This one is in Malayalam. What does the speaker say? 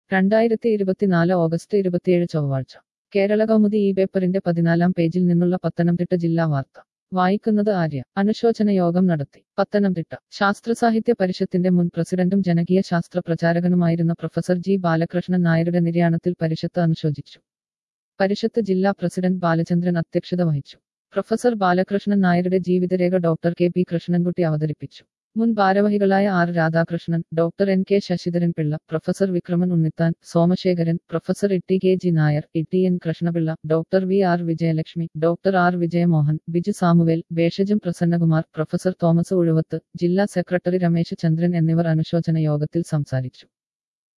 രണ്ടായിരത്തി ഇരുപത്തിനാല് ഓഗസ്റ്റ് ഇരുപത്തിയേഴ് ചൊവ്വാഴ്ച കേരള കൗമുദി ഈ പേപ്പറിന്റെ പതിനാലാം പേജിൽ നിന്നുള്ള പത്തനംതിട്ട ജില്ലാ വാർത്ത വായിക്കുന്നത് ആര്യ അനുശോചന യോഗം നടത്തി പത്തനംതിട്ട ശാസ്ത്രസാഹിത്യ പരിഷത്തിന്റെ മുൻ പ്രസിഡന്റും ജനകീയ ശാസ്ത്ര പ്രചാരകനുമായിരുന്ന പ്രൊഫസർ ജി ബാലകൃഷ്ണൻ നായരുടെ നിര്യാണത്തിൽ പരിഷത്ത് അനുശോചിച്ചു പരിഷത്ത് ജില്ലാ പ്രസിഡന്റ് ബാലചന്ദ്രൻ അധ്യക്ഷത വഹിച്ചു പ്രൊഫസർ ബാലകൃഷ്ണൻ നായരുടെ ജീവിതരേഖ ഡോക്ടർ കെ പി കൃഷ്ണൻകുട്ടി അവതരിപ്പിച്ചു മുൻ ഭാരവാഹികളായ R Radhakrishnan doctor N K Sasidharan Pillai professor Vikraman Unnithan Somasekharan professor E T K G Nair E T N Krishnapillai doctor V R Vijayalakshmi doctor R Vijayamohan Biju Samuel Bheshajam Prasannakumar professor Thomas Uzhuvath ജില്ലാ സെക്രട്ടറി രമേശ് ചന്ദ്രൻ എന്നിവർ അനുശോചന യോഗത്തിൽ സംസാരിച്ചു